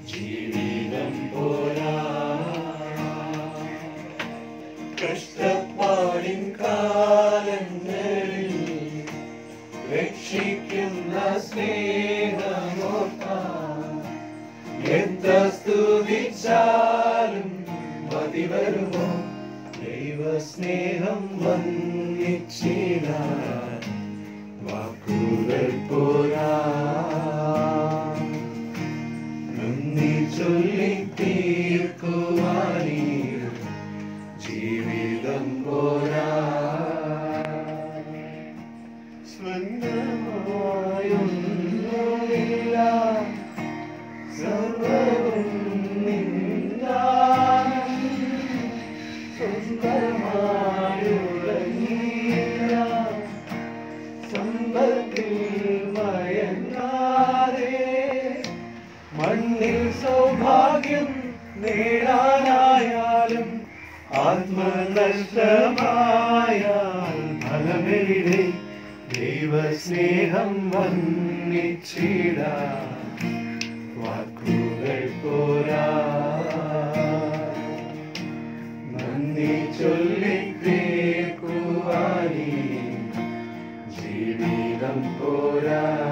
ജീവിതം പോരാ കഷ്ടപ്പാടിൻ കാലങ്ങളിൽ രക്ഷിക്കുന്ന സ്നേഹമോർത്താൻ എത്ര സ്തുതിച്ചാലും മതി വരുമോ ദൈവസ്നേഹം വന്നിച്ചിടാൻ വാക്കുകൾ പോരാ നന്ദി ചൊല്ലി തീർക്കുവാനീ ജീവിതം പോരാ സ്വന്തമായൊന്നുമില്ല സർവവും നിന്ദാനം സ്വന്തമായുറങ്ങിയ സമ്പത്തിൽ മയങ്ങാതെ മണ്ണിൽ സൗഭാഗ്യം നേടാനായാലും ആത്മനഷ്ടമായാൽ ഫലമെവിടെ ദൈവസ്നേഹം വന്നിച്ചിടാൻ വാക്കുകൾ പോരാ നന്ദി ചൊല്ലി തീർക്കുവാനീ ജീവിതം പോരാ